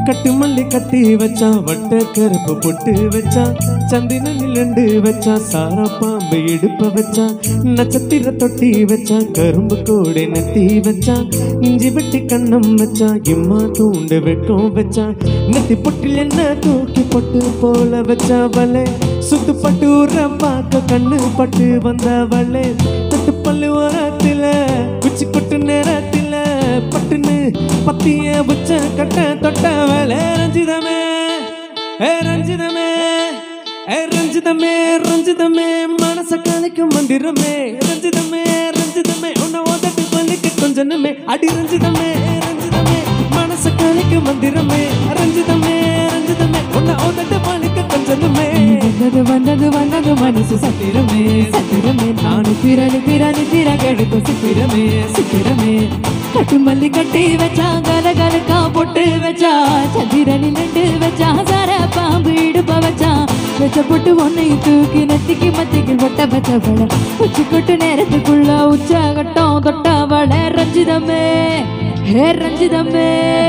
கட்டு மல்லி கட்டி வச்சான் வட்ட கருப்பு பொட்டு வச்சான் சந்திரனில் ரெண்டு வச்சான் சாரா பாம்பு இடுப்ப வச்சான் நட்சத்திர தொட்டி வச்சான் கரும்பு கோடை நெத்தி வச்சான் இஞ்சி வெட்டி கண்ணம் வச்சான் இம்மா தூண்டு வெட்கம் வச்சான் நெத்தி பொட்டில் என்ன தூக்கி பொட்டு போல வச்சாவளே சுத்து பட்டு ஊற பார்க்க கண்ணு பட்டு வந்தவளே தொட்டு பல்லு ஓரத்துல குச்சி கொட்டு நேரத்துல பட்டுன்னு பத்திய புச்ச கட்ட தொட்ட வேலை ரஞ்சிதமே ஏ ரஞ்சிதமே ஏ ரஞ்சிதமே ரஞ்சிதமே மனச கலைக்கும் மந்திரமே ரஞ்சிதமே ரஞ்சிதமே உன்னை ஓதட்டு பள்ளிக்கு கொஞ்சனமே அடி ரஞ்சிதமே ரஞ்சிதமே மனச கலைக்கும் மந்திரமே ரஞ்சிதமே ரஞ்சிதமே உன்னை ஓதட்டு பள்ளிக்கு கொஞ்சனமே வந்தது வந்தது வந்தது மனசு சத்திரமே சத்திரமே நானு திரணி திரணி திர கெடுத்து சித்திரமே சித்திரமே கட்டு மல்லி கட்டி வச்சா கல கலக்கா பொட்டு வச்சா சந்திரனி நண்டு வச்சா சர பாம்பு இடுப்ப வச்சா வச்ச பொட்டு ஒன்னை தூக்கி நெத்திக்கு மத்திக்கு ஒட்ட வச்ச வள உச்சி கொட்டு நேரத்துக்குள்ள உச்சாகட்டம் தொட்ட வள ரஞ்சிதமே ஹே ரஞ்சிதமே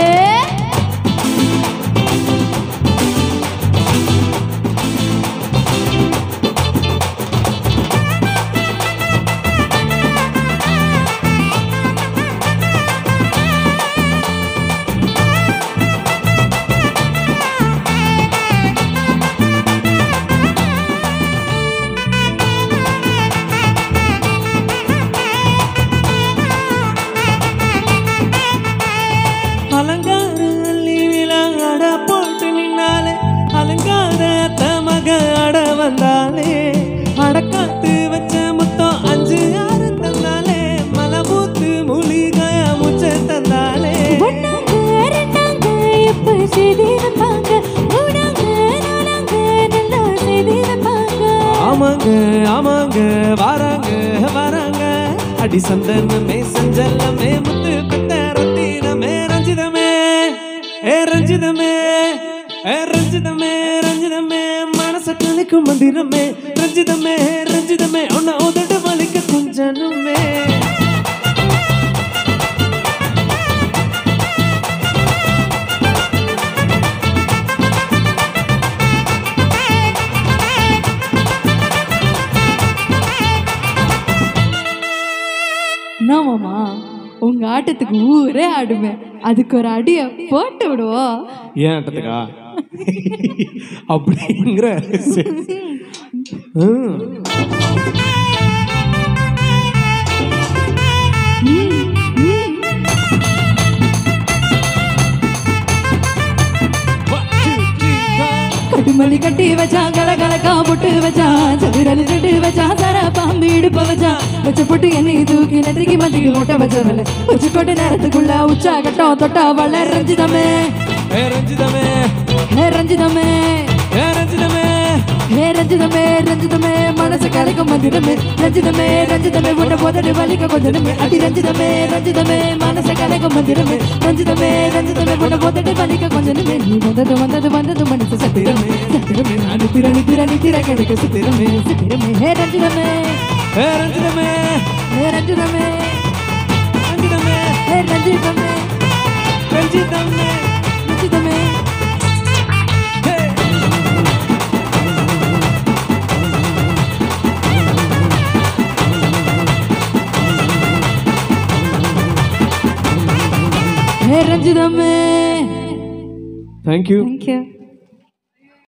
அலங்கார அள்ளி விழாட போட்டு நின்னாலே அலங்கார தமக அட வந்தாலே அடக்காத்து வச்ச முத்தம் அஞ்சு ஆறு தந்தாலே மலமூத்து மூலிகைய முச்ச தந்தாலே ஒன்னாங்க ரெண்டாங்க எப்ப செய்தி வைப்பாங்க மூணாங்க நாலாங்க நல்லா செய்தி வைப்பாங்க ஆமாங்க ஆமாங்க வராங்க வராங்க அடி சந்தனமே சஞ்சலமே முத்து பெத்த ரத்தினமே ரஞ்சிதமே ஏ ரஞ்சிதமே ஏ ரஞ்சிதமே ரஞ்சிதமே மனச கலைக்கும் மந்திரமே ரஞ்சிதமே ரஞ்சிதமே உன்னை உதடு வலிக்க குஞ்சனுமே நாமாமா உங்க ஆட்டத்துக்கு ஊரே ஆடுமே அதுக்கு ஒரு அடிய போட்டு விடுவோம் ஏன் ஆட்டத்துக்கா அப்படிங்கிற ம். One, two, three, four. கட்டுமல்லி கட்டி வச்சா கல கலக்கா பொட்டு வச்சா சதுரல் ரெண்டு வச்சா சர பாம்பு இடுப்ப வச்சா வச்ச பொட்டு என்னை தூக்கி நெத்திக்கு மத்திக்கு மூட்டை வச்சவள வச்சு கொண்டு நேரத்துக்குள்ள உச்சா கட்டம் தொட்டா வள ரஞ்சிதமே ஏ ரஞ்சிதமே ஹே ரஞ்சிதமே ஏ ரஞ்சிதமே ஹே ரஞ்சிதமே ரஞ்சிதமே மனசு கலைக்கும் மந்திரமே ரஞ்சிதமே ரஞ்சிதமே உன்னை போதடு வலிக்க கொஞ்சமே அடி ரஞ்சிதமே ரஞ்சிதமே மனசு கலைக்கும் மந்திரமே ரஞ்சிதமே ரஞ்சிதமே உன்னை போதடு வலிக்க கொஞ்சமே நீ வந்தது வந்தது வந்தது மனசு சத்திரமே சத்திரமே நான் திரணி திரணி திர கிடைக்க சித்திரமே சித்திரமே ஹே ரஞ்சிதமே ஏ ரஞ்சிதமே ஹே ரஞ்சிதமே ரஞ்சிதமே ஹே ரஞ்சிதமே ரஞ்சிதமே ரஞ்சிதமே ஹே. ஹே ரஞ்சிதமே Thank you. Thank you.